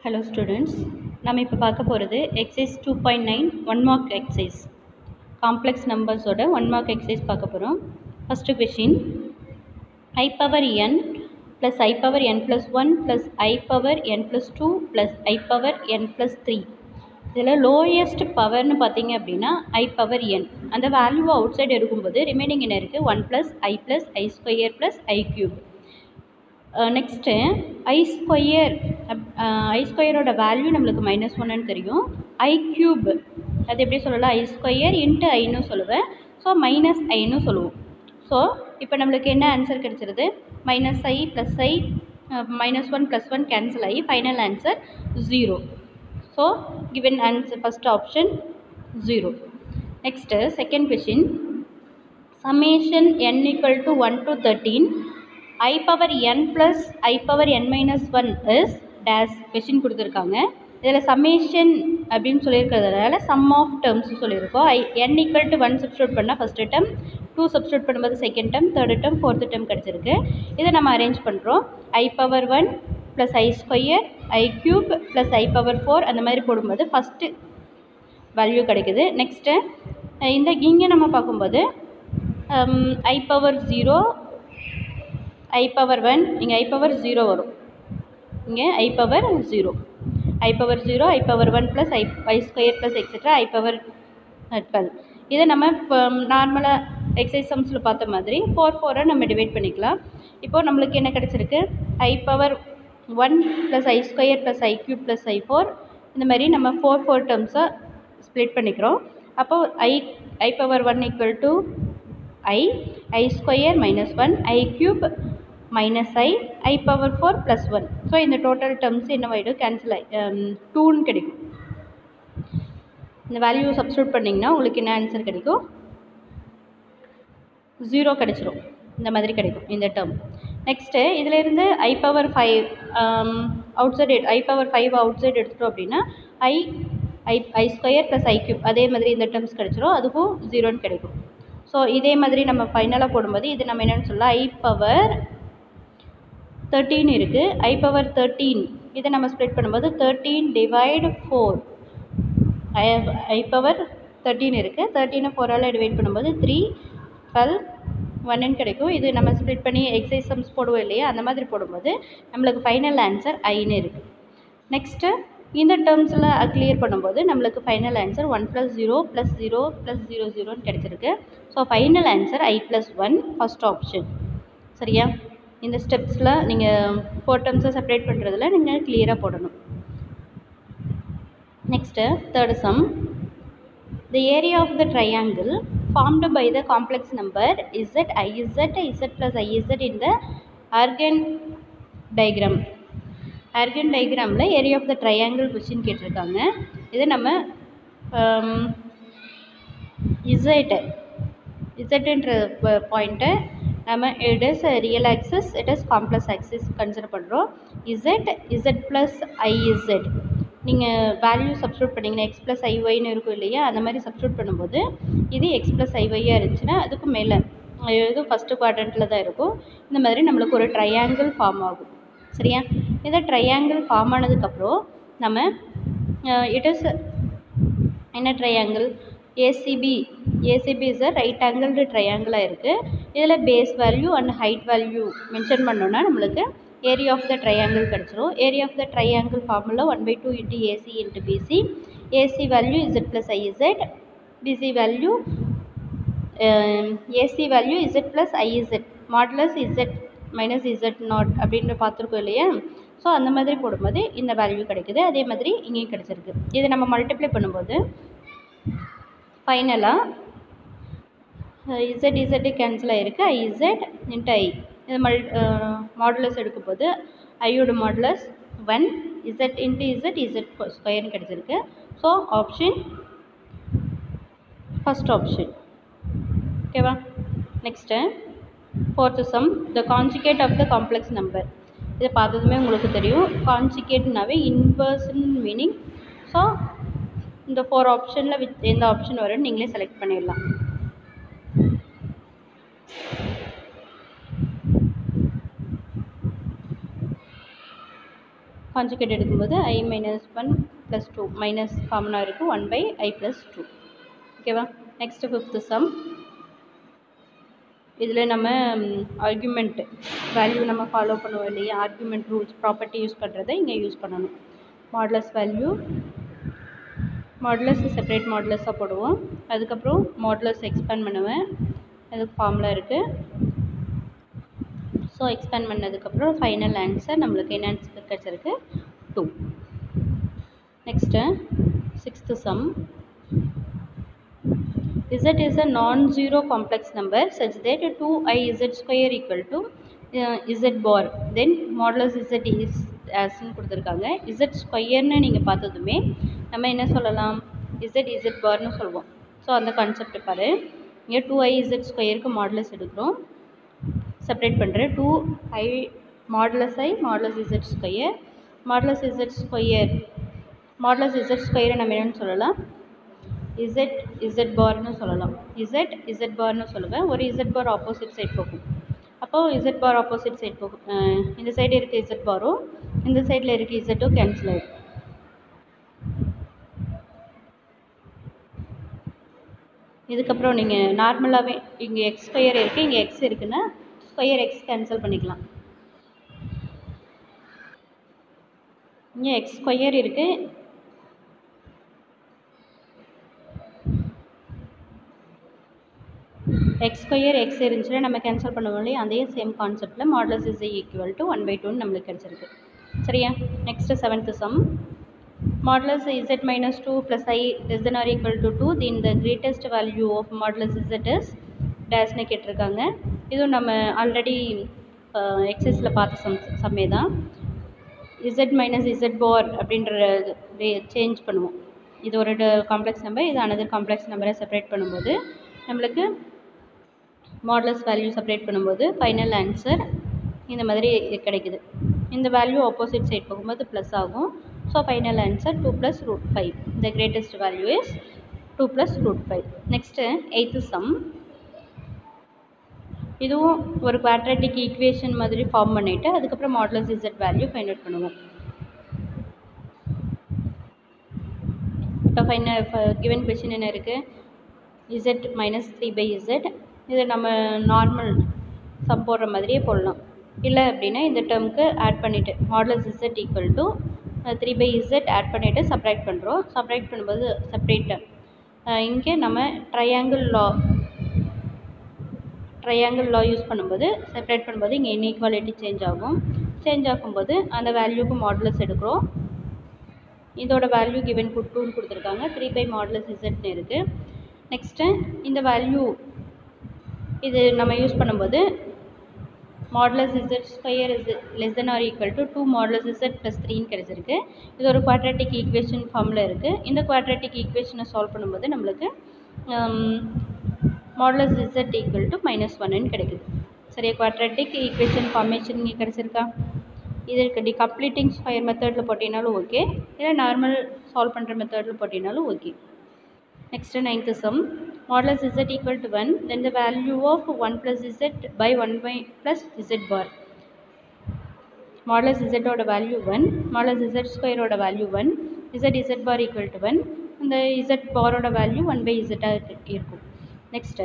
hello students நம்ம இப்போ பார்க்க போகிறது exercise two point nine one mark exercise complex நம்பர்ஸோட ஒன் மார்க் எக்ஸைஸ் பார்க்க போகிறோம் first question I power N plus I power N plus one plus I power N plus two plus I power N plus three இதில் lowest பவர்னு பார்த்தீங்க அப்படின்னா I power N அந்த value outside எடுக்கும்போது remaining என்ன இருக்குது one plus I plus I square plus I cube next I square ஐ ஸ்கொயரோட value நம்மளுக்கு மைனஸ் ஒன்னு தெரியும் ஐ க்யூப் அது எப்படி சொல்லலாம் ஐ ஸ்கொயர் இன்ட்டு ஐன்னு சொல்லுவேன் ஸோ மைனஸ் ஐன்னு சொல்லுவோம் ஸோ இப்போ நம்மளுக்கு என்ன ஆன்சர் கிடச்சிருது minus I plus I minus one plus one cancel ஆகி final answer zero so given answer first option zero next second question summation n equal to 1 to 13 i power n plus i power n minus 1 is dash question கொடுத்துருக்காங்க இதில் summation அப்படின்னு சொல்லியிருக்கிறதுனால sum of terms சொல்லியிருக்கோம் I N equal to one substitute பண்ணால் first term two substitute பண்ணும்போது second term third term fourth term கிடச்சிருக்கு இதை நம்ம அரேஞ்ச் பண்ணுறோம் I power one plus I square I cube plus I power four அந்த மாதிரி போடும்போது ஃபஸ்ட்டு வேல்யூ கிடைக்குது நெக்ஸ்ட்டு இந்த இங்கே நம்ம பார்க்கும்போது I power zero I power one இங்கே ஐ பவர் ஜீரோ வரும் இங்கே I power zero I power zero I power one plus I I square plus etcetera I power twelve இதை நம்ம இப்போ நார்மலாக எக்ஸைஸ் சம்ஸில் பார்த்த மாதிரி ஃபோர் ஃபோரை நம்ம டிவைட் பண்ணிக்கலாம் இப்போது நம்மளுக்கு என்ன கிடச்சிருக்கு I power one plus I square plus I cube plus I four இந்த மாதிரி நம்ம ஃபோர் ஃபோர் டேர்ம்ஸாக ஸ்ப்ளிட் பண்ணிக்கிறோம் அப்போது I I power one equal to I I square minus one I cube minus I I power four plus one so இந்த total terms என்னவாயிடும் cancel ஆகி டூன்னு கிடைக்கும் இந்த வேல்யூ சப்ஸ்டியூட் பண்ணிங்கன்னா உங்களுக்கு என்ன ஆன்சர் கிடைக்கும் ஜீரோ கிடைச்சிரும் இந்த மாதிரி கிடைக்கும் இந்த டேர்ம் நெக்ஸ்ட்டு இதிலேருந்து I power five outside I power five outside எடுத்துட்டோம் அப்படின்னா I I I square plus I cube அதே மாதிரி இந்த டேர்ம்ஸ் கிடைச்சிரும் அதுக்கும் ஜீரோன்னு கிடைக்கும் ஸோ இதே மாதிரி நம்ம ஃபைனலாக போடும்போது இது நம்ம என்னென்னு சொல்லலாம் ஐ பவர் தேர்ட்டீன் இருக்குது ஐ பவர் தேர்ட்டீன் இதை நம்ம ஸ்ப்ளிட் பண்ணும்போது thirteen divide four I I power thirteen இருக்குது தேர்ட்டீனை ஃபோரால் டிவைட் பண்ணும்போது த்ரீ டுவெல் ஒன்னு கிடைக்கும் இது நம்ம ஸ்ப்ளிட் பண்ணி எக்ஸைஸ் சம்ஸ் போடுவோம் இல்லையா அந்த மாதிரி போடும்போது நம்மளுக்கு ஃபைனல் ஆன்சர் ஐன்னு இருக்குது நெக்ஸ்ட்டு இந்த டேர்ம்ஸில் கிளியர் பண்ணும்போது நம்மளுக்கு final answer one plus zero plus zero plus zero ஜீரோன்னு கிடச்சிருக்கு so final answer I plus one first option சரியா இந்த ஸ்டெப்ஸில் நீங்கள் ஃபோர் டேர்ம்ஸை செப்பரேட் பண்ணுறதுல நீங்கள் கிளியராக போடணும் next third sum the area of the triangle formed by the complex number z iz z plus iz in the argan diagram argan diagramல area of the triangle question கேட்டிருக்காங்க இது நம்ம z zன்ற பாயிண்ட்டை நம்ம it is real axis it is complex axis consider பண்ணுறோம் Z Z plus I Z நீங்கள் value substitute பண்ணிங்கன்னா எக்ஸ் ப்ளஸ் ஐஒய்னு இருக்கும் இல்லையா அந்த மாதிரி சப்ஸ்டியூட் பண்ணும்போது இது எக்ஸ் ப்ளஸ் ஐஒய்யாக இருந்துச்சுன்னா அதுக்கு மேலே இது ஃபஸ்ட்டு குவாட்ரண்ட்டில் தான் இருக்கும் இந்த மாதிரி நம்மளுக்கு ஒரு ட்ரையாங்கிள் ஃபார்ம் ஆகும் சரியா இந்த ட்ரையாங்கிள் ஃபார்ம் ஆனதுக்கப்புறம் நம்ம இட் இஸ் என்ன triangle ACB ACB is a right angled ட்ரையாங்கிளாக இருக்குது இதில் base value and height value mention பண்ணோன்னா நம்மளுக்கு ஏரியா ஆஃப் த ட்ரையாங்கிள் கிடச்சிரும் area of the triangle formula one by two into AC into BC AC value Z plus I Z BC value AC value Z plus I Z modulus Z minus Z naught அப்படின்ற பார்த்துருக்கோம் இல்லையா so அந்த மாதிரி போடும்போது இந்த value கிடைக்குது அதே மாதிரி இங்கேயும் கிடச்சிருக்கு இதை நம்ம மல்டிப்ளை பண்ணும்போது ஃபைனலாக இசட் இசட்டு கேன்சல் ஆகிருக்கு ஐஇசட் இன்ட்டு ஐ இது மல் மாடுலஸ் எடுக்கும்போது ஐயோட modulus one Z into Z Z ஸ்கொயர்னு கிடச்சிருக்கு ஸோ ஆப்ஷன் ஃபஸ்ட் ஆப்ஷன் ஓகேவா next fourth sum the conjugate of the complex number இதை பார்த்ததுமே உங்களுக்கு தெரியும் கான்ஜிகேட்னாவே இன்வர்ஸ்ன்னு மீனிங் ஸோ இந்த ஃபோர் ஆப்ஷனில் வித் எந்த ஆப்ஷன் வரும்னு நீங்களே செலக்ட் பண்ணிடலாம் கான்ஜுகேட் எடுக்கும்போது I minus one plus two minus காமனாக இருக்குது one by I plus two ஓகேவா நெக்ஸ்ட்டு ஃபிஃப்த்து சம் இதில் நம்ம ஆர்குமெண்ட் வேல்யூ நம்ம ஃபாலோ பண்ணுவோம் இல்லையா ஆர்குமெண்ட் ரூல்ஸ் ப்ராப்பர்ட்டி யூஸ் பண்ணுறதை இங்கே யூஸ் பண்ணணும் மாடலஸ் வேல்யூ மாடலஸ் செப்பரேட் மாடலஸாக போடுவோம் அதுக்கப்புறம் மாடலஸ் எக்ஸ்பேண்ட் பண்ணுவேன் அதுக்கு ஃபார்முலா இருக்குது ஸோ எக்ஸ்பேண்ட் பண்ணதுக்கப்புறம் ஃபைனல் ஆன்சர் நம்மளுக்கு என்ன ஆன்சர் கிடச்சிருக்கு two next sixth sum z is a non-zero complex number such that 2iz square equal to uh, z bar then modulus z is as ன்னு கொடுத்துருக்காங்க z ஸ்கொயர்னு நீங்கள் பார்த்ததுமே நம்ம என்ன சொல்லலாம் z z பார்னு சொல்லுவோம் ஸோ அந்த கான்செப்ட் பாரு இங்கே டூ ஐ இசட் ஸ்கொயருக்கு மாடலஸ் எடுக்கிறோம் செப்பரேட் பண்ணுறேன் two I modulus I modulus Z square modulus Z square modulus Z ஸ்கொயரை நம்ம என்னென்னு சொல்லலாம் இசட் இசட் பார்னு சொல்லலாம் இசட் இசட் பார்னு சொல்லுவேன் ஒரு இசட் பார் ஆப்போசிட் சைட் போகும் அப்போது இசட் பார் ஆப்போசிட் சைட் போகும் இந்த சைடு இருக்க இசட் பாரும் இந்த சைடில் இருக்க இசட்டும் கேன்சல் ஆகிடும் இதுக்கப்புறம் நீங்கள் நார்மலாகவே இங்கே எக்ஸ் ஸ்கொயர் இருக்குது இங்கே எக்ஸ் இருக்குன்னா ஸ்கொயர் எக்ஸ் கேன்சல் பண்ணிக்கலாம் இங்கே எக்ஸ் ஸ்கொயர் இருக்குது எக்ஸ் ஸ்கொயர் எக்ஸ் இருந்துச்சுன்னா நம்ம கேன்சல் பண்ணுவோம் இல்லையா அதே சேம் கான்செப்டில் modulus is equal to one by டூன்னு நம்மளுக்கு கிடச்சிருக்கு சரியா next seventh sum modulus Z minus two plus i less than or equal to two then the greatest value of modulus z is டேஷ்னு கேட்டிருக்காங்க இதுவும் நம்ம ஆல்ரெடி எக்ஸஸில் பார்த்த சம் சம்மே தான் இசட் மைனஸ் இசட் பார் அப்படின்ற சேஞ்ச் பண்ணுவோம் இது ஒரு காம்ப்ளெக்ஸ் நம்பர் இது அனதர் காம்ப்ளெக்ஸ் நம்பரை செப்பரேட் பண்ணும்போது நம்மளுக்கு மாடலஸ் வேல்யூ செப்பரேட் பண்ணும்போது ஃபைனல் ஆன்சர் இந்த மாதிரி கிடைக்குது இந்த வேல்யூ ஆப்போசிட் சைட் போகும்போது ப்ளஸ் ஆகும் so final answer two plus root five the greatest value is two plus root five next eighth sum இதுவும் ஒரு குவாட்ரேட்டிக் ஈக்குவேஷன் மாதிரி ஃபார்ம் பண்ணிவிட்டு அதுக்கப்புறம் modulus z value find out பண்ணுவோம் இப்போ ஃபைனல் கிவன் கொஷின் என்ன இருக்குது z minus three by z இதை நம்ம நார்மல் சம் போடுற மாதிரியே போடலாம் இல்லை அப்படின்னா இந்த டேர்முக்கு ஆட் பண்ணிவிட்டு modulus z equal to three by z add பண்ணிவிட்டு செப்பரேட் பண்ணுறோம் செப்பரேட் பண்ணும்போது செப்பரேட் இங்கே நம்ம triangle law triangle law use பண்ணும்போது செப்பரேட் பண்ணும்போது இங்கே இன்இக்வாலிட்டி சேஞ்ச் ஆகும் சேஞ்ச் ஆகும்போது அந்த வேல்யூக்கு மாடலஸ் எடுக்கிறோம் இதோட வேல்யூ கிவன் டூன்னு கொடுத்துருக்காங்க த்ரீ பை மாடலஸ் இசட்னு இருக்குது நெக்ஸ்ட்டு இந்த வேல்யூ இது நம்ம யூஸ் பண்ணும்போது modulus Z square is less than or equal to two modulus z plus த்ரீன்னு கிடச்சிருக்கு இது ஒரு குவாட்ரேட்டிக் ஈக்குவேஷன் ஃபார்மில் இருக்குது இந்த குவாட்ரேட்டிக் ஈக்குவேஷனை சால்வ் பண்ணும்போது நம்மளுக்கு modulus z equal to minus ஒன்னு கிடைக்குது சரியா குவாட்ரேட்டிக் ஈக்குவேஷன் ஃபார்மேஷன் இங்கே கிடச்சிருக்கா இது இருக்குது கம்ப்ளீட்டிங் ஸ்கொயர் மெத்தடில் போட்டினாலும் ஓகே இல்லை நார்மல் சால்வ் பண்ணுற மெத்தடில் போட்டினாலும் okay Next ninth sum modulus z equal to 1 then the value of 1 plus z by 1 by plus z bar modulus z ஓட value 1 modulus z square ஓட value 1 z z bar equal to 1 அந்த z bar ஓட value 1 by z ஆ இருக்கும் next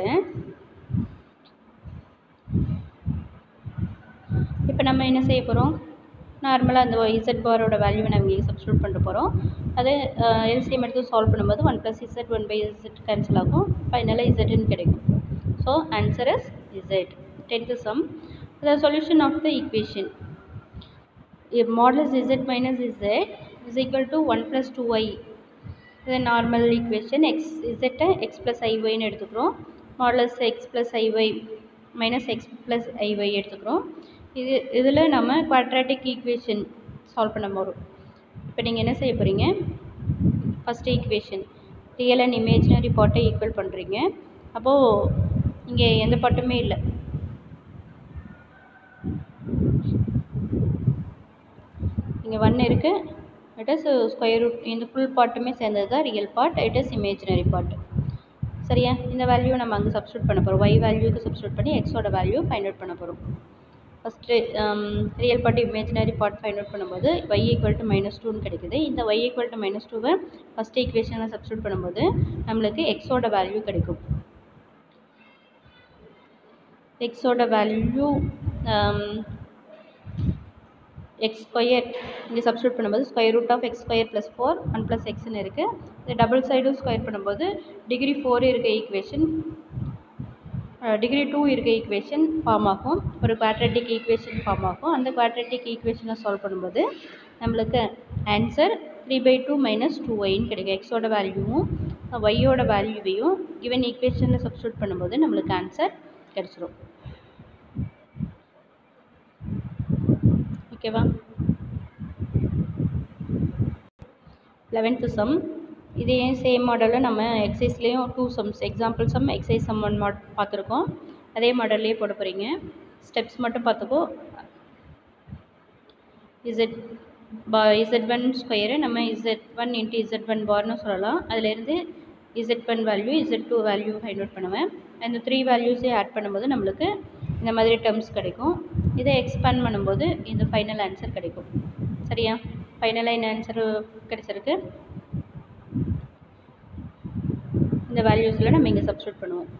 இப்போ நம்ம என்ன செய்ய போகிறோம் நார்மலாக அந்த இசட் பாரோட வேல்யூவை நம்ம இங்கே சப்ஸ்டியூட் பண்ண போகிறோம் அது எல்சிஎம் எடுத்து சால்வ் பண்ணும்போது one plus z one by z cancel ஆகும் ஃபைனலாக இசட்னு கிடைக்கும் so answer is z tenth sum the solution of the equation modulus Z minus z is equal to one plus two y இது normal equation x இசட்டை x plus ஐஒய்னு எடுத்துக்கிறோம் modulus x plus i y minus x plus i y எடுத்துக்கிறோம் இது இதில் நம்ம quadratic equation solve பண்ண போகிறோம் இப்போ நீங்கள் என்ன செய்ய போகிறீங்க first equation real and imaginary பாட்டை ஈக்குவல் பண்ணுறீங்க அப்போது இங்கே எந்த பாட்டுமே இல்லை இங்கே ஒன் இருக்குது இட் இஸ் ஸ்கொயர் ரூட் இந்த ஃபுல் பார்ட்டுமே சேர்ந்தது தான் real part it is imaginary part சரியா இந்த வேல்யூ நம்ம அங்கே சப்ஸ்டியூட் பண்ண போகிறோம் ஒய் வேல்யூக்கு சப்ஸ்டியூட் பண்ணி எக்ஸோட வேல்யூ ஃபைண்ட் அவுட் பண்ண போகிறோம் first real part imaginary part find out பண்ணும்போது y ஈக்குவல் டு மைனஸ் டூன்னு கிடைக்குது இந்த y ஈக்குவல் டு மைனஸ் டூவை ஃபஸ்ட் ஈக்குவேஷனில் சப்ஸ்டியூட் பண்ணும்போது நம்மளுக்கு எக்ஸோட வேல்யூ கிடைக்கும் எக்ஸோட வேல்யூ எக்ஸ் ஸ்கொயர் இங்கே சப்ஸ்டியூட் பண்ணும்போது square root of x square plus four one plus எக்ஸ்னு இருக்குது இது டபுள் சைடும் ஸ்கொயர் பண்ணும்போது டிகிரி ஃபோர் இருக்க ஈக்குவேஷன் டிகிரி டூ இருக்க ஈக்குவேஷன் ஃபார்ம் ஆகும் ஒரு குவாட்ரட்டிக் ஈக்குவேஷன் ஃபார்ம் ஆகும் அந்த குவாட்ரட்டிக் ஈக்குவேஷனை சால்வ் பண்ணும்போது நம்மளுக்கு answer three by two minus two ஒய்ன்னு கிடைக்கும் எக்ஸோட வேல்யூவும் ஒய்யோட வேல்யூவையும் கிவன் ஈக்குவேஷனில் சப்ஸ்டியூட் பண்ணும்போது நம்மளுக்கு ஆன்சர் கிடச்சிரும் ஓகேவா லெவன்த்து சம் இதே சேம் மாடலில் நம்ம எக்ஸசைஸ்லேயும் two sums example sum exercise sum one மாட் பார்த்துருக்கோம் அதே மாடல்லே போட போகிறீங்க ஸ்டெப்ஸ் மட்டும் பார்த்துக்கோ z bar z one square நம்ம z one into z one பார்னு சொல்லலாம் அதுலேருந்து z one value z two value find out பண்ணுவேன் அந்த த்ரீ வேல்யூஸே ஆட் பண்ணும்போது நம்மளுக்கு இந்த மாதிரி டேர்ம்ஸ் கிடைக்கும் இதை எக்ஸ்பேண்ட் பண்ணும்போது இந்த ஃபைனல் ஆன்சர் கிடைக்கும் சரியா ஃபைனலாக என்ன ஆன்சர் கிடைச்சிருக்கு இந்த வேல்யூஸில் நம்ம இங்கே சப்ஸ்டியூட் பண்ணுவோம்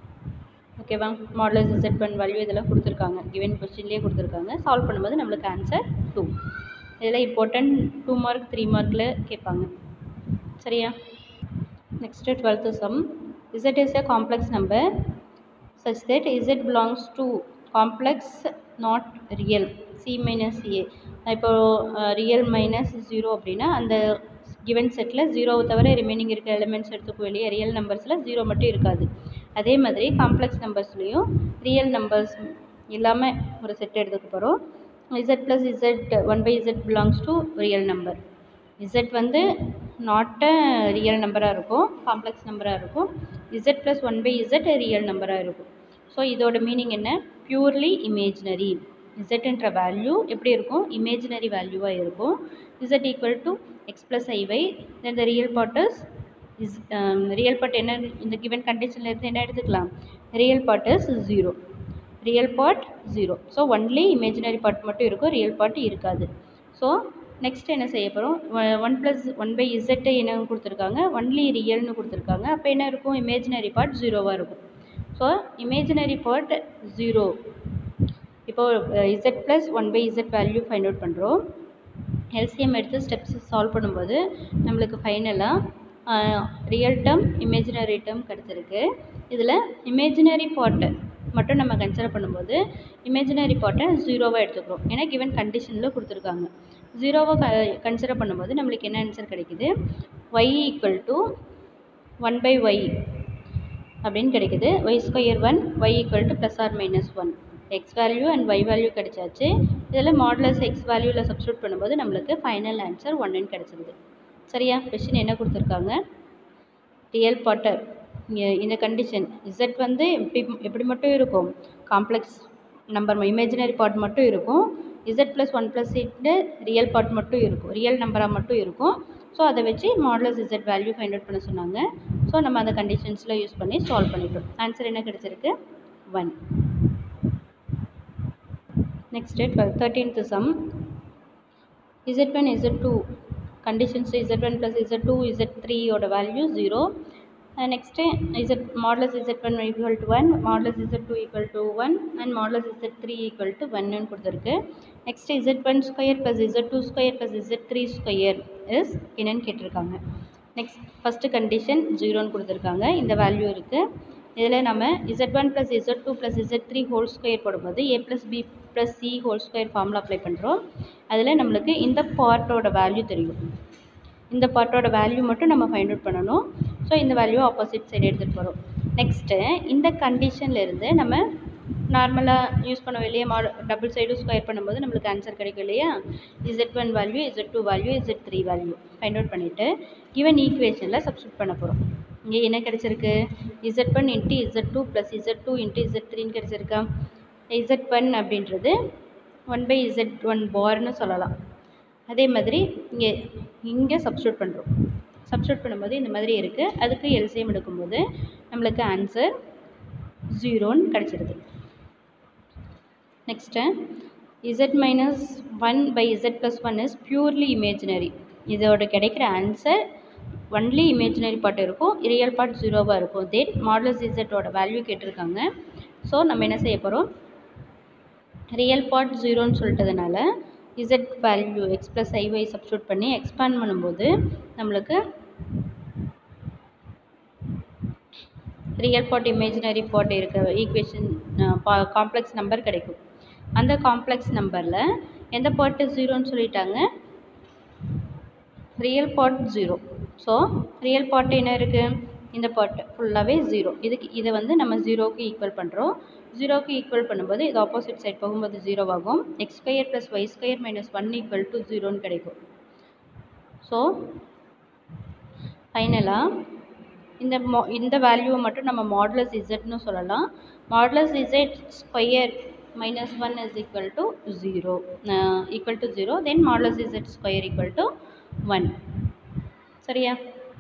ஓகேவா மாடலஸ் இசட் ஒன் வேல்யூ இதெல்லாம் கொடுத்துருக்காங்க கிவன் கொஸ்டின்லேயே கொடுத்துருக்காங்க சால்வ் பண்ணும்போது நம்மளுக்கு ஆன்சர் டூ இதில் இம்பார்ட்டன்ட் டூ மார்க் த்ரீ மார்க்கில் கேட்பாங்க சரியா next twelfth sum z is a complex number such that z belongs to complex not real c minus a இப்போ ரியல் மைனஸ் ஜீரோ அப்படின்னா அந்த கிவன் செட்டில் ஜீரோவை தவிர ரிமைனிங் இருக்க எலிமெண்ட்ஸ் எடுத்துக்கோ இல்லையா ரியல் நம்பர்ஸில் ஜீரோ மட்டும் இருக்காது அதே மாதிரி காம்ப்ளெக்ஸ் நம்பர்ஸ்லேயும் ரியல் நம்பர்ஸ் இல்லாமல் ஒரு செட் எடுத்துக்க போகிறோம் z plus z one by z belongs to real number z வந்து நாட் அ ரியல் நம்பராக இருக்கும் காம்ப்ளெக்ஸ் நம்பராக இருக்கும் z plus one by z real நம்பராக இருக்கும் ஸோ இதோட மீனிங் என்ன பியூர்லி இமேஜினரி இசட்ன்ற வேல்யூ எப்படி இருக்கும் இமேஜினரி வேல்யூவாக இருக்கும் z equal to x plus ஐவை then the real part is is real part என்ன இந்த கிவன் கண்டிஷனில் இருந்து என்ன எடுத்துக்கலாம் real part is zero real part zero so only imaginary part மட்டும் இருக்கும் ரியல் பார்ட் இருக்காது ஸோ நெக்ஸ்ட் என்ன செய்ய போகிறோம் ஒன் ப்ளஸ் ஒன் பை இசட்டை என்ன கொடுத்துருக்காங்க ஒன்லி ரியல்னு கொடுத்துருக்காங்க அப்போ என்ன இருக்கும் இமேஜினரி பார்ட் ஜீரோவாக இருக்கும் ஸோ இமேஜினரி பார்ட் ஜீரோ இப்போது z plus one by z value find out பண்ணுறோம் எல்சிஎம் எடுத்து ஸ்டெப்ஸ் சால்வ் பண்ணும்போது நம்மளுக்கு ஃபைனலாக ரியல் டேர்ம் இமேஜினரி டேர்ம் கிடச்சிருக்கு இதில் இமேஜினரி பார்ட்டை மட்டும் நம்ம கன்சிடர் பண்ணும்போது இமேஜினரி பார்ட்டை ஜீரோவாக எடுத்துக்கிறோம் ஏன்னா கிவன் கண்டிஷனில் கொடுத்துருக்காங்க ஜீரோவை க கன்சிடர் பண்ணும்போது நம்மளுக்கு என்ன ஆன்சர் கிடைக்குது y equal to one by y அப்படின்னு கிடைக்குது y square one y equal to plus or minus one x value and y value கிடைச்சாச்சு இதில் மாடலஸ் எக்ஸ் வேல்யூவில் சப்ஸ்டியூட் பண்ணும்போது நம்மளுக்கு ஃபைனல் ஆன்சர் ஒன்றுன்னு கிடச்சிருது சரியா கொஷின் என்ன கொடுத்துருக்காங்க ரியல் பாட்டர் இந்த கண்டிஷன் இசட் வந்து எப்படி எப்படி மட்டும் இருக்கும் காம்ப்ளெக்ஸ் நம்பர் இமேஜினரி பார்ட் மட்டும் இருக்கும் இசட் ப்ளஸ் ஒன் ப்ளஸ் இட்டு ரியல் பார்ட் மட்டும் இருக்கும் ரியல் நம்பராக மட்டும் இருக்கும் ஸோ அதை வச்சு modulus z value find out பண்ண சொன்னாங்க ஸோ நம்ம அந்த கண்டிஷன்ஸில் யூஸ் பண்ணி சால்வ் பண்ணிட்டோம் ஆன்சர் என்ன கிடச்சிருக்கு one next twelve thirteenth sum z one z two conditions z one plus z two z த்ரீயோட value zero next z modulus z one equal to one modulus z two equal to one and modulus z three equal to ஒன்னு கொடுத்துருக்கு next z one square plus z two square plus z three square is என்னன்னு கேட்டிருக்காங்க next first condition ஜீரோன்னு கொடுத்துருக்காங்க இந்த value இருக்குது இதில் நம்ம z one plus z two plus z three whole square போடும்போது a plus b plus c whole square formula apply பண்ணுறோம் அதில் நம்மளுக்கு இந்த பார்ட்டோட வேல்யூ தெரியும் இந்த பார்ட்டோட வேல்யூ மட்டும் நம்ம ஃபைண்ட் அவுட் பண்ணணும் ஸோ இந்த வேல்யூ ஆப்போசிட் சைடு எடுத்துகிட்டு போகிறோம் நெக்ஸ்ட்டு இந்த கண்டிஷன்லேருந்து நம்ம நார்மலாக யூஸ் பண்ண இல்லையா மா டபுள் சைடும் ஸ்கொயர் பண்ணும்போது நம்மளுக்கு ஆன்சர் கிடைக்கும் இல்லையா z one value z two value z three value find out பண்ணிவிட்டு கிவன் ஈக்குவேஷனில் சப்ஸ்டியூட் பண்ண போகிறோம் இங்கே என்ன கிடச்சிருக்கு z one into z two plus z two into z த்ரீன்னு கிடச்சிருக்கா இசட் ஒன் அப்படின்றது ஒன் பை இசட் ஒன் பார்னு சொல்லலாம் அதே மாதிரி இங்கே இங்கே சப்ஸ்டியூட் பண்ணுறோம் சப்ஸ்டியூட் பண்ணும்போது இந்த மாதிரி இருக்குது அதுக்கு எல்சிஎம் எடுக்கும்போது நம்மளுக்கு ஆன்சர் ஜீரோன்னு கிடச்சிருது next z minus one by z plus one is purely imaginary இதோட கிடைக்கிற ஆன்சர் ஒன்லி இமேஜினரி பார்ட் இருக்கும் ரியல் பார்ட் ஜீரோவாக இருக்கும் தென் மாடலஸ் இசட்டோட வேல்யூ கேட்டிருக்காங்க ஸோ நம்ம என்ன செய்ய போகிறோம் ரியல் பார்ட் ஜீரோன்னு சொல்லிட்டதுனால z value x plus i y substitute பண்ணி எக்ஸ்பேண்ட் பண்ணும்போது நம்மளுக்கு ரியல் பார்ட் இமேஜினரி பார்ட் இருக்க ஈக்குவேஷன் காம்ப்ளெக்ஸ் நம்பர் கிடைக்கும் அந்த காம்ப்ளெக்ஸ் நம்பரில் எந்த பார்ட்டு ஜீரோன்னு சொல்லிட்டாங்க real part zero so real part என்ன இருக்குது இந்த பார்ட் ஃபுல்லாகவே ஜீரோ இதுக்கு இதை வந்து நம்ம ஜீரோவுக்கு ஈக்குவல் பண்ணுறோம் ஜீரோவுக்கு ஈக்குவல் பண்ணும்போது இது ஆப்போசிட் சைட் போகும்போது ஜீரோவாகும் x square plus y square minus one equal to ஜீரோன்னு கிடைக்கும் ஸோ ஃபைனலாக இந்த மோ இந்த வேல்யூவை மட்டும் நம்ம மாடுலஸ் இசட்னு சொல்லலாம் modulus z square minus one is equal to zero equal to zero then modulus z square equal to one சரியா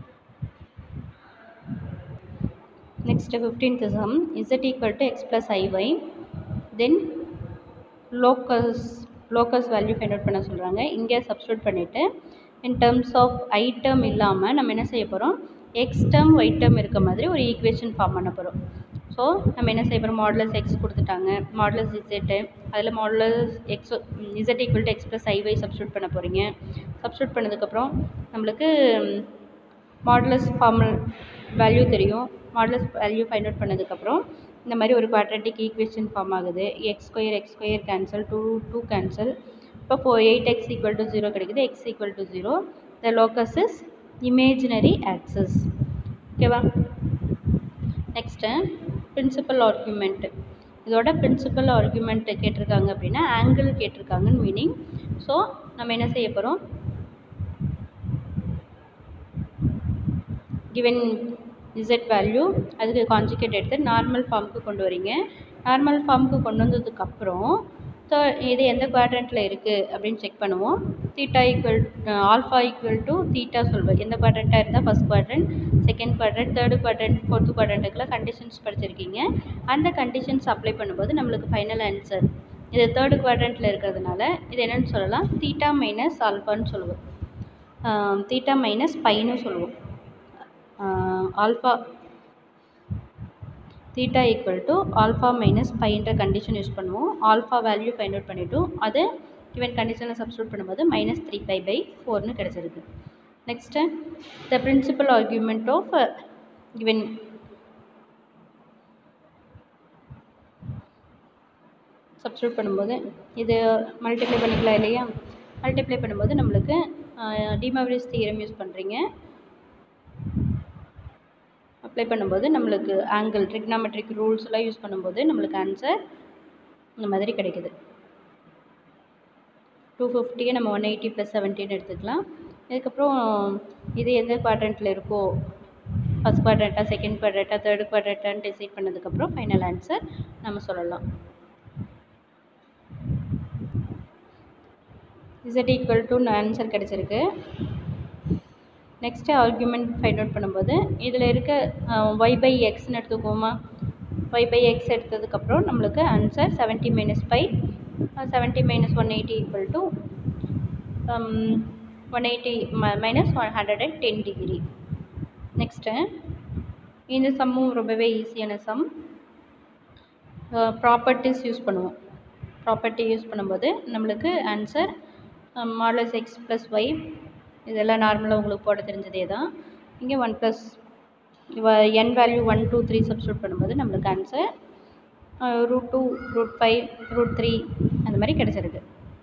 next 15th sum z equal to x plus iy then locus locus value find out பண்ண சொல்கிறாங்க இங்கே substitute பண்ணிவிட்டு in terms of i term இல்லாமல் நம்ம என்ன செய்ய போகிறோம் x term y term இருக்க மாதிரி ஒரு ஈக்குவேஷன் ஃபார்ம் பண்ண போகிறோம் ஸோ நம்ம என்ன செய்ய போகிறோம் மாடலஸ் எக்ஸ் கொடுத்துட்டாங்க மாடலஸ் இசட்டு அதில் modulus x z equal to x plus i y substitute பண்ண போகிறீங்க சப்ஸ்டியூட் பண்ணதுக்கப்புறம் நம்மளுக்கு மாடலஸ் ஃபார்மல் வேல்யூ தெரியும் மாடலஸ் வேல்யூ ஃபைண்ட் அவுட் பண்ணதுக்கப்புறம் இந்த மாதிரி ஒரு குவாட்ரட்டிக் ஈக்குவேஷன் ஃபார்ம் ஆகுது x square x square cancel two two cancel இப்போ four eight x equal to zero கிடைக்குது x equal to zero the locus is imaginary axis ஓகேவா next principal argument இதோட principal argument கேட்டிருக்காங்க அப்படின்னா angle கேட்டிருக்காங்கன்னு meaning so நம்ம என்ன செய்ய போகிறோம் கிவன் இசட் வேல்யூ அதுக்கு கான்ஜுகேட் எடுத்து நார்மல் ஃபார்முக்கு கொண்டு வரீங்க நார்மல் ஃபார்முக்கு கொண்டு வந்ததுக்கப்புறம் ஸோ இது எந்த குவாட்ரண்ட்டில் இருக்குது அப்படின்னு செக் பண்ணுவோம் theta equal alpha equal to theta சொல்வேன் எந்த குவாட்ரண்ட்டாக இருந்தால் first quadrant second quadrant third quadrant fourth குவாட்ரண்ட்டுக்கெல்லாம் கண்டிஷன்ஸ் படிச்சிருக்கீங்க அந்த கண்டிஷன்ஸ் அப்ளை பண்ணும்போது நம்மளுக்கு ஃபைனல் ஆன்சர் இது தேர்டு குவாட்ரண்ட்டில் இருக்கிறதுனால இது என்னென்னு சொல்லலாம் தீட்டா மைனஸ் ஆல்ஃபான்னு சொல்லுவோம் தீட்டா மைனஸ் பைன்னு சொல்லுவோம் alpha theta equal to alpha minus பைன்ற கண்டிஷன் யூஸ் பண்ணுவோம் ஆல்ஃபா வேல்யூ ஃபைண்ட் அவுட் பண்ணிவிட்டோம் அது கிவன் கண்டிஷனில் சப்ஸ்டியூட் பண்ணும்போது மைனஸ் த்ரீ பை பை ஃபோர்னு கிடச்சிருக்கு next the principal argument of given substitute பண்ணும்போது இது மல்டிப்ளை பண்ணிக்கலாம் இல்லையா மல்டிப்ளை பண்ணும்போது நம்மளுக்கு டிமாவரிஸ் தியரம் யூஸ் பண்ணுறீங்க அப்ளை பண்ணும்போது நம்மளுக்கு ஆங்கிள் ட்ரிக்னாமெட்ரிக் ரூல்ஸ் எல்லாம் யூஸ் பண்ணும்போது நம்மளுக்கு ஆன்சர் இந்த மாதிரி கிடைக்குது டூ ஃபிஃப்டியை நம்ம ஒன் எயிட்டி ப்ளஸ் செவன்டீன் எடுத்துக்கலாம் இதுக்கப்புறம் இது எந்த குவாட்ரண்ட்டில் இருக்கோ ஃபஸ்ட் குவாட்ரண்ட்டா செகண்ட் குவாட்ரண்ட்டா தேர்டு குவாட்ரண்ட்டான்னு டிசைட் பண்ணதுக்கப்புறம் ஃபைனல் ஆன்சர் நம்ம சொல்லலாம் இசட் ஈக்குவல் டு ஆன்சர் கிடச்சிருக்கு நெக்ஸ்ட்டு ஆர்குமெண்ட் ஃபைண்ட் அவுட் பண்ணும்போது இதில் இருக்க ஒய் பை எக்ஸ்னு எடுத்துக்குவோமா ஒய் பை எக்ஸ் எடுத்ததுக்கப்புறம் நம்மளுக்கு answer seventy minus five seventy minus one eighty equal to one eighty minus one hundred and ten degree next இந்த சம்மும் ரொம்பவே ஈஸியான சம் ப்ராப்பர்ட்டிஸ் யூஸ் பண்ணுவோம் ப்ராப்பர்ட்டி யூஸ் பண்ணும்போது நம்மளுக்கு answer modulus x plus y இதெல்லாம் நார்மலாக உங்களுக்கு போட தெரிஞ்சதே தான் இங்கே one plus n value one two three substitute பண்ணும்போது நம்மளுக்கு answer root two root five root three அந்த மாதிரி கிடச்சிருக்கு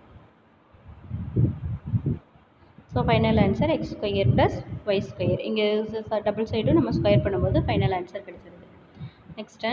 so final answer X square plus y square இங்கே டபுள் சைடும் நம்ம ஸ்கொயர் பண்ணும்போது ஃபைனல் ஆன்சர் கிடச்சிருக்கு next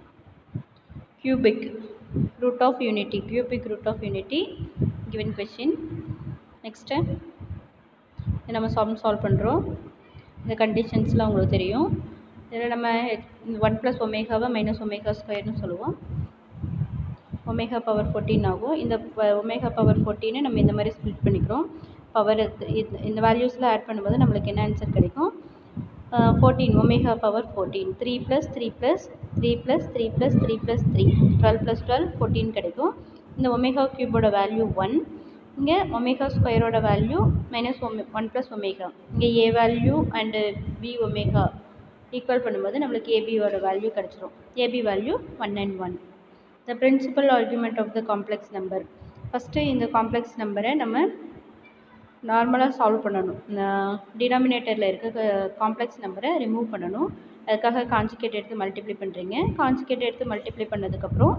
cubic root of unity cubic root of unity given question next இது நம்ம சம் சால்வ் பண்ணுறோம் இந்த கண்டிஷன்ஸ்லாம் உங்களுக்கு தெரியும் இதில் நம்ம ஒன் ப்ளஸ் ஒமேகாவை மைனஸ் ஒமேகா ஸ்கொயர்னு சொல்லுவோம் ஒமேகா பவர் ஃபோர்டீன் ஆகும் இந்த ஒமேகா பவர் ஃபோர்டீனை நம்ம இந்த மாதிரி ஸ்ப்ளிட் பண்ணிக்கிறோம் பவர் இந்த வேல்யூஸில் ஆட் பண்ணும்போது நம்மளுக்கு என்ன ஆன்சர் கிடைக்கும் fourteen omega power fourteen three plus three plus three plus three plus three plus three twelve plus twelve fourteen கிடைக்கும் இந்த ஒமேகா க்யூபோட வேல்யூ ஒன் இங்கே ஒமேகா ஸ்கொயரோட வேல்யூ மைனஸ் ஒமே ஒன் ப்ளஸ் ஒமேகா இங்கே A value and B omega equal பண்ணும்போது நம்மளுக்கு ஏபியோட வேல்யூ கிடச்சிரும் AB value one and one the principal argument of the complex number first இந்த காம்ப்ளெக்ஸ் நம்பரை நம்ம நார்மலாக சால்வ் பண்ணணும் டினாமினேட்டரில் இருக்க காம்ப்ளெக்ஸ் நம்பரை ரிமூவ் பண்ணணும் அதுக்காக கான்ஜுகேட் எடுத்து மல்டிப்ளை பண்ணுறீங்க கான்ஜுகேட் எடுத்து மல்டிப்ளை பண்ணதுக்கப்புறம்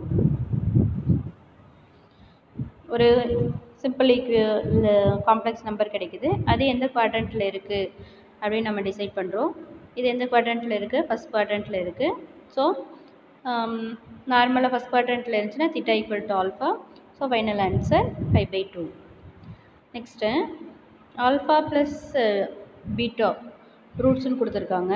ஒரு சிம்பிள் ஈக்கு காம்ப்ளெக்ஸ் நம்பர் கிடைக்குது அது எந்த குவாட்ரண்ட்டில் இருக்குது அப்படின்னு நம்ம டிசைட் பண்ணுறோம் இது எந்த குவாட்ரண்ட்டில் இருக்குது ஃபஸ்ட் குவாட்ரண்ட்டில் இருக்குது ஸோ நார்மலாக ஃபஸ்ட் குவாட்ரண்ட்டில் இருந்துச்சுன்னா theta equal to alpha so final answer five by two next alpha plus beta ரூட்ஸ்னு கொடுத்துருக்காங்க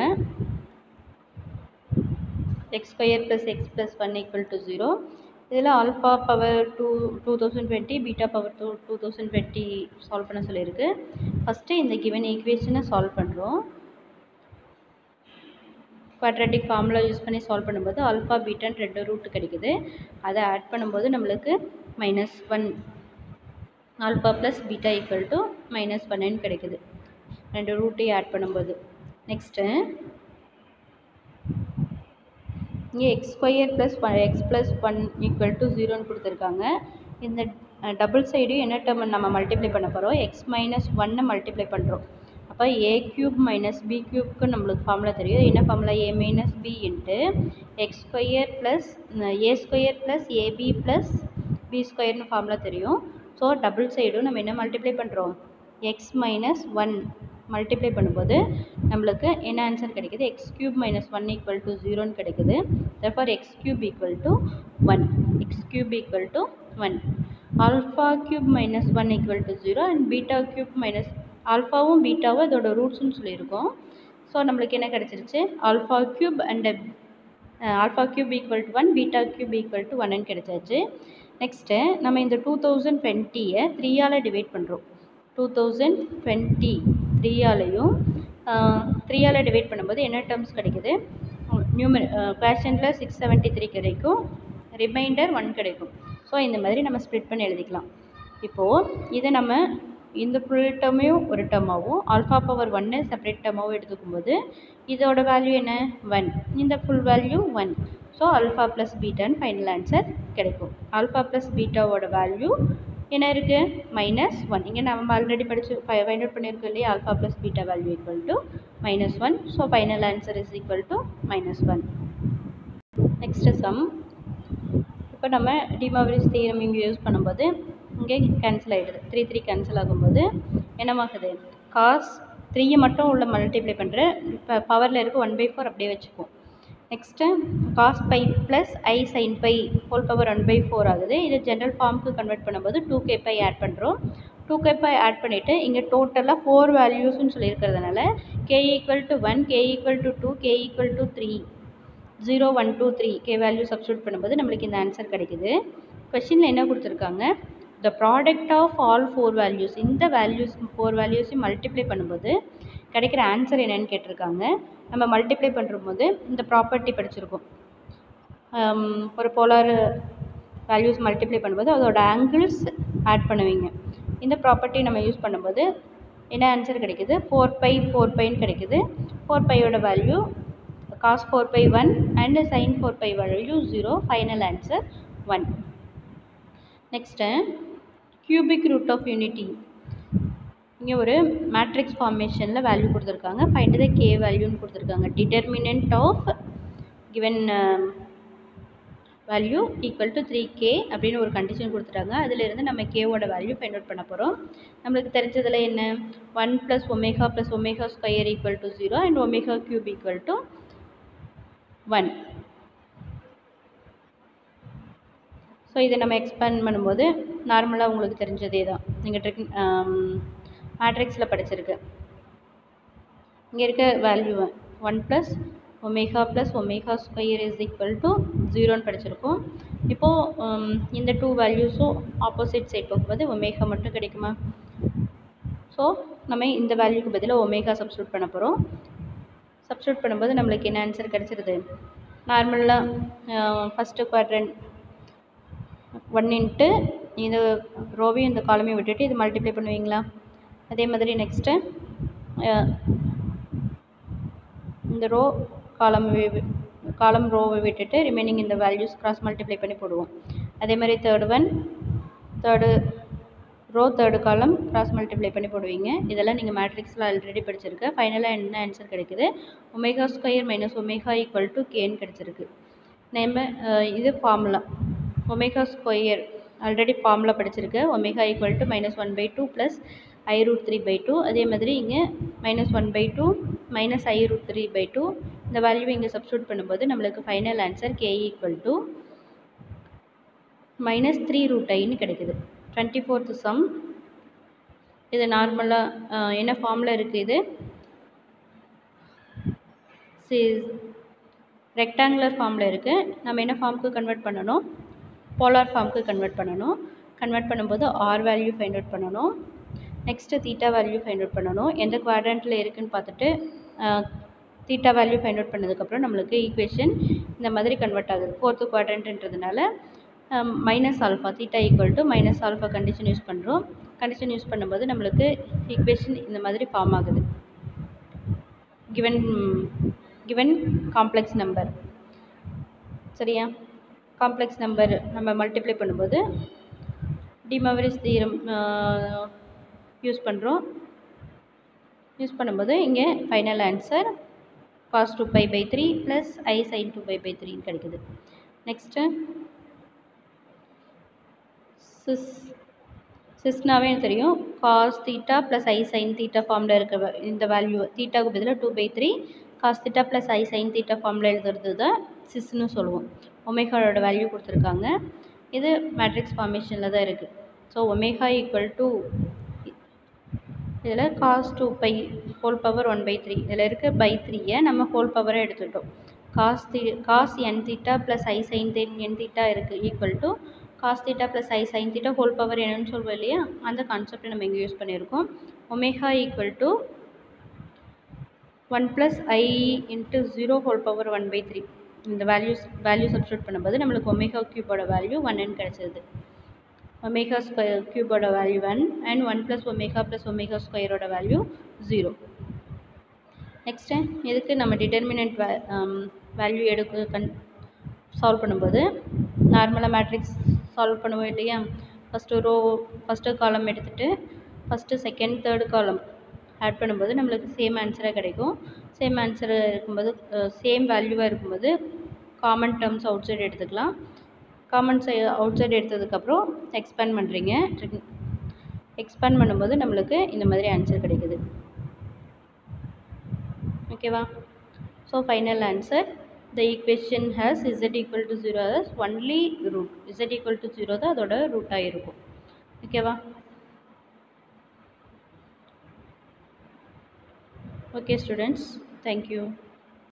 x square plus x plus one equal to zero இதில் alpha power two two thousand twenty beta power two two thousand twenty solve பண்ண சொல்லியிருக்கு first இந்த given ஈக்குவேஷனை solve பண்ணுறோம் quadratic formula use பண்ணி solve பண்ணும்போது ஆல்ஃபா பீட்டான்னு ரெண்டு ரூட் கிடைக்குது அதை ஆட் பண்ணும்போது நம்மளுக்கு minus one alpha plus beta equal to minus ஒன்னு கிடைக்குது ரெண்டு ரூட்டையும் ஆட் பண்ணும்போது நெக்ஸ்ட்டு இங்கே x square plus one x plus one equal to ஜீரோன்னு கொடுத்துருக்காங்க இந்த டபுள் சைடையும் என்ன டேர்ம் நம்ம மல்டிப்ளை பண்ண போகிறோம் எக்ஸ் மைனஸ் ஒன்னை மல்டிப்ளை பண்ணுறோம் அப்போ ஏ க்யூப் மைனஸ் பி க்யூப்க்கு நம்மளுக்கு ஃபார்முலா தெரியும் என்ன formula A minus B into x square plus A square plus A B plus B ஸ்கொயர்னு ஃபார்முலா தெரியும் ஸோ டபுள் சைடும் நம்ம என்ன மல்டிப்ளை பண்ணுறோம் எக்ஸ் மைனஸ் ஒன் மல்டிப்ளை பண்ணும்போது நம்மளுக்கு என்ன ஆன்சர் கிடைக்குது x cube minus one equal to ஜீரோன்னு கிடைக்குது therefore x cube equal to one x cube equal to one alpha cube minus one equal to zero and beta cube minus ஆல்ஃபாவும் பீட்டாவும் அதோட ரூட்ஸ்னு சொல்லியிருக்கோம் ஸோ நம்மளுக்கு என்ன கிடச்சிருச்சு alpha cube and alpha cube equal to one beta cube equal to ஒன்னு கிடைச்சாச்சு நெக்ஸ்ட்டு நம்ம இந்த டூ தௌசண்ட் டுவெண்ட்டியை த்ரீயால் டிவைட் பண்ணுறோம் டூ தௌசண்ட் டுவெண்ட்டி த்ரீயாலையும் த்ரீயால் டிவைட் பண்ணும்போது என்ன டேர்ம்ஸ் கிடைக்குது நியூமர் குவேஷனில் சிக்ஸ் செவன்ட்டி த்ரீ கிடைக்கும் ரிமைண்டர் ஒன் கிடைக்கும் ஸோ இந்த மாதிரி நம்ம ஸ்ப்ளிட் பண்ணி எழுதிக்கலாம் இப்போது இதை நம்ம இந்த ஃபுல் டேர்மையும் ஒரு டேர்மாகவும் ஆல்ஃபா பவர் ஒன்று செப்பரேட் டேர்மாகவும் எடுத்துக்கும்போது இதோட வேல்யூ என்ன ஒன் இந்த full value one so alpha plus பீட்டான்னு ஃபைனல் ஆன்சர் கிடைக்கும் ஆல்ஃபா ப்ளஸ் பீட்டாவோட வேல்யூ என்ன இருக்குது மைனஸ் ஒன் இங்கே நம்ம ஆல்ரெடி படித்து ஃபைண்ட் அவுட் பண்ணியிருக்கோம் இல்லையா alpha plus beta value equal to minus one so final answer is equal to minus one next sum இப்போ நம்ம டிமாவரிஸ் தீரம் இங்கே யூஸ் பண்ணும்போது இங்கே கேன்சல் ஆகிடுது த்ரீ த்ரீ கேன்சல் ஆகும்போது என்னமாகுது காஸ் த்ரீயை மட்டும் உள்ள மல்டிப்ளை பண்ணுறேன் இப்போ பவரில் இருக்க ஒன் பை ஃபோர் அப்படியே வச்சுப்போம் next cos pi plus i sine pi whole power one by four ஆகுது இது ஜென்ரல் ஃபார்முக்கு கன்வெர்ட் பண்ணும்போது டூ கே பை ஆட் பண்ணுறோம் டூ கே பை ஆட் பண்ணிவிட்டு இங்கே டோட்டலாக ஃபோர் வேல்யூஸ்னு சொல்லியிருக்கிறதுனால K equal to one K equal to two K equal to three zero one two three K value substitute பண்ணும்போது நம்மளுக்கு இந்த ஆன்சர் கிடைக்குது கொஷினில் என்ன கொடுத்துருக்காங்க the product of all four values இந்த வேல்யூஸ் ஃபோர் வேல்யூஸையும் மல்டிப்ளை பண்ணும்போது கிடைக்கிற ஆன்சர் என்னன்னு கேட்டிருக்காங்க நம்ம மல்டிப்ளை பண்ணும்போது இந்த ப்ராப்பர்ட்டி படிச்சிருக்கோம் ஒரு போலார் வேல்யூஸ் மல்டிப்ளை பண்ணும்போது அதோட ஆங்கிள்ஸ் ஆட் பண்ணுவீங்க இந்த ப்ராப்பர்ட்டி நம்ம யூஸ் பண்ணும்போது என்ன ஆன்சர் கிடைக்குது ஃபோர் பை ஃபோர் பைன்னு கிடைக்குது ஃபோர் பையோட value cos 4 pi 1 and sin 4 pi value 0 final answer 1 next cubic root of unity இங்கே ஒரு மேட்ரிக்ஸ் ஃபார்மேஷனில் வேல்யூ கொடுத்துருக்காங்க ஃபைண்ட் த கே வேல்யூன்னு கொடுத்துருக்காங்க determinant of given value equal to three K அப்படின்னு ஒரு கண்டிஷன் கொடுத்துட்டாங்க அதிலிருந்து நம்ம கேவோட வேல்யூ ஃபைண்ட் அவுட் பண்ண போகிறோம் நம்மளுக்கு தெரிஞ்சதில் என்ன one plus omega plus omega square equal to zero and omega cube equal to one so இதை நம்ம எக்ஸ்பேண்ட் பண்ணும்போது நார்மலாக உங்களுக்கு தெரிஞ்சதே தான் நீங்கள் ட்ரிக் மேட்ரிக்ஸில் படிச்சிருக்கு இங்கே இருக்க value one plus omega plus omega square is equal to ஜீரோன்னு படிச்சிருக்கோம் இப்போது இந்த டூ வேல்யூஸும் ஆப்போசிட் சைட் போகும்போது ஒமேகா மட்டும் கிடைக்குமா ஸோ நம்ம இந்த வேல்யூக்கு பதிலாக ஒமேகா சப்ஸ்டியூட் பண்ண போகிறோம் சப்ஸ்டியூட் பண்ணும்போது நம்மளுக்கு என்ன ஆன்சர் கிடச்சிருது நார்மலாக ஃபஸ்ட்டு குவாட்ரண்ட் ஒன் இன்ட்டு இந்த ரோவையும் இந்த காலமையும் விட்டுட்டு இது மல்டிப்ளை பண்ணுவீங்களா அதே மாதிரி நெக்ஸ்ட்டு இந்த ரோ காலம் காலம் ரோவை விட்டுட்டு ரிமைனிங் இந்த வேல்யூஸ் கிராஸ் மல்டிப்ளை பண்ணி போடுவோம் அதே மாதிரி third one third row third column cross multiply பண்ணி போடுவீங்க இதெல்லாம் நீங்கள் மேட்ரிக்ஸில் ஆல்ரெடி படிச்சிருக்க ஃபைனலாக என்ன ஆன்சர் கிடைக்குது omega square minus omega equal to கேன்னு கிடச்சிருக்கு நம்ம இது formula omega square already formula படிச்சிருக்கு omega equal to minus one by two plus i root three by two அதே மாதிரி இங்கே minus one by two minus i root three by two இந்த value இங்கே சப்ஸ்டியூட் பண்ணும்போது நம்மளுக்கு final answer K equal to minus three root ஐன்னு கிடைக்குது twenty fourth some இது நார்மலாக என்ன ஃபார்மில் இருக்குது இது சி ரெக்டாங்குலர் ஃபார்மில் இருக்குது நம்ம என்ன ஃபார்முக்கு கன்வெர்ட் பண்ணணும் போலார் ஃபார்முக்கு கன்வெர்ட் பண்ணணும் கன்வெர்ட் பண்ணும்போது ஆர் வேல்யூ ஃபைண்ட் அவுட் பண்ணணும் next theta value find out பண்ணணும் எந்த குவாட்ரண்ட்டில் இருக்குதுன்னு பார்த்துட்டு தீட்டா வேல்யூ ஃபைண்ட் அவுட் பண்ணதுக்கப்புறம் நம்மளுக்கு ஈக்குவேஷன் இந்த மாதிரி கன்வெர்ட் ஆகுது ஃபோர்த்து குவாட்ரண்ட்டுன்றதுனால minus alpha theta equal to minus alpha condition use பண்ணுறோம் கண்டிஷன் யூஸ் பண்ணும்போது நம்மளுக்கு ஈக்குவேஷன் இந்த மாதிரி ஃபார்ம் ஆகுது கிவன் கிவன் காம்ப்ளெக்ஸ் நம்பர் சரியா காம்ப்ளெக்ஸ் நம்பர் நம்ம மல்டிப்ளை பண்ணும்போது டிமவரிஸ் தீரம் யூஸ் பண்ணுறோம் யூஸ் பண்ணும்போது இங்கே final answer cos two pi by three plus i sine two pi by த்ரீன்னு கிடைக்குது நெக்ஸ்ட்டு சிஸ் சிஸ்னாவே எனக்கு தெரியும் cos theta plus i sine theta ஃபார்மில் இருக்க இந்த வேல்யூ தீட்டாவுக்கு பதிலாக two pi three cos theta plus i sine theta ஃபார்மில் எழுதுறது தான் சிஸ்னு சொல்லுவோம் ஒமேகாவோட வேல்யூ கொடுத்துருக்காங்க இது மேட்ரிக்ஸ் ஃபார்மேஷனில் தான் இருக்குது ஸோ ஒமேகா ஈக்குவல் டு இதில் cos two pi whole power one by three இதில் இருக்க பை த்ரீயை நம்ம ஹோல் பவராக எடுத்துட்டோம் cos the cos n theta plus i sine then n theta இருக்குது equal to cos theta plus i sine theta whole power என்னன்னு சொல்லுவோம் இல்லையா அந்த கான்செப்டை நம்ம இங்கே யூஸ் பண்ணியிருக்கோம் omega equal to one plus i into zero whole power one by three இந்த வேல்யூஸ் வேல்யூ சப்ஸ்டியூட் பண்ணும்போது நம்மளுக்கு ஒமேகா க்யூபோட வேல்யூ ஒன்னு கிடச்சிது ஒமேகா ஸ்கொயர் க்யூபோட value one and one plus omega plus omega ஸ்கொயரோட வேல்யூ ஜீரோ நெக்ஸ்ட்டு இதுக்கு நம்ம டிட்டர்மினன்ட் வே வேல்யூ எடுக்க கன் சால்வ் பண்ணும்போது நார்மலாக மேட்ரிக்ஸ் சால்வ் பண்ணுவோம் இல்லையா ஃபஸ்ட்டு ரோ ஃபஸ்ட்டு காலம் எடுத்துகிட்டு first second third column add பண்ணும்போது நம்மளுக்கு சேம் ஆன்சராக கிடைக்கும் சேம் ஆன்சர் இருக்கும்போது சேம் வேல்யூவாக இருக்கும்போது காமன் டேர்ம்ஸ் அவுட் சைடு எடுத்துக்கலாம் காமன் சை அவுட் சைடு எடுத்ததுக்கப்புறம் எக்ஸ்பேண்ட் பண்ணுறீங்க எக்ஸ்பேண்ட் பண்ணும்போது நம்மளுக்கு இந்த மாதிரி ஆன்சர் கிடைக்குது ஓகேவா so final answer the equation has Z equal to zero has only root Z equal to zero தான் அதோட ரூட்டாக இருக்கும் ஓகேவா ஓகே ஸ்டூடெண்ட்ஸ் தேங்க்யூ